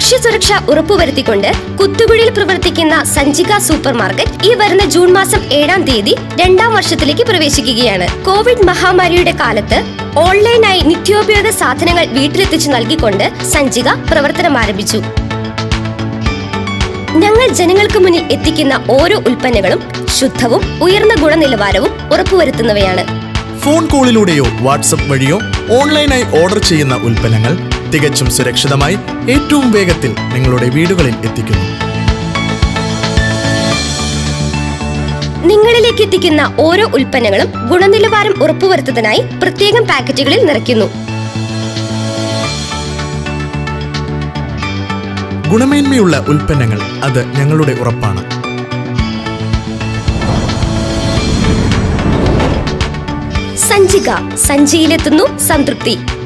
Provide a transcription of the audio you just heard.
ഭക്ഷ്യസുരക്ഷ ഉറപ്പുവരുത്തിക്കൊണ്ട് കുത്തുകുഴിയിൽ പ്രവർത്തിക്കുന്ന സഞ്ചിക super market ഈ വരുന്ന ജൂൺ മാസം ഏഴാം തീയതി രണ്ടാം വർഷത്തിലേക്ക് പ്രവേശിക്കുകയാണ് കോവിഡ് മഹാമാരിയുടെ കാലത്ത് ഓൺലൈനായി നിത്യോപയോഗ സാധനങ്ങൾ വീട്ടിലെത്തിച്ചു നൽകിക്കൊണ്ട് സഞ്ചിക പ്രവർത്തനം ആരംഭിച്ചു ഞങ്ങൾ ജനങ്ങൾക്ക് മുന്നിൽ എത്തിക്കുന്ന ഓരോ ഉൽപ്പന്നങ്ങളും ശുദ്ധവും ഉയർന്ന ഗുണനിലവാരവും ഉറപ്പുവരുത്തുന്നവയാണ് ഫോൺ കോളിലൂടെയോ വാട്സപ്പ് വഴിയോ ഓൺലൈനായി ഓർഡർ ചെയ്യുന്ന ഉൽപ്പന്നങ്ങൾ തികച്ചും സുരക്ഷിതമായി ഏറ്റവും വേഗത്തിൽ നിങ്ങളുടെ വീടുകളിൽ എത്തിക്കുന്നു നിങ്ങളിലേക്ക് എത്തിക്കുന്ന ഓരോ ഉൽപ്പന്നങ്ങളും ഗുണനിലവാരം ഉറപ്പുവരുത്തുന്നതിനായി പ്രത്യേകം പാക്കറ്റുകളിൽ നിറയ്ക്കുന്നു ഗുണമേന്മയുള്ള ഉൽപ്പന്നങ്ങൾ അത് ഞങ്ങളുടെ ഉറപ്പാണ് സഞ്ചിക സഞ്ചിയിലെത്തുന്നു സംതൃപ്തി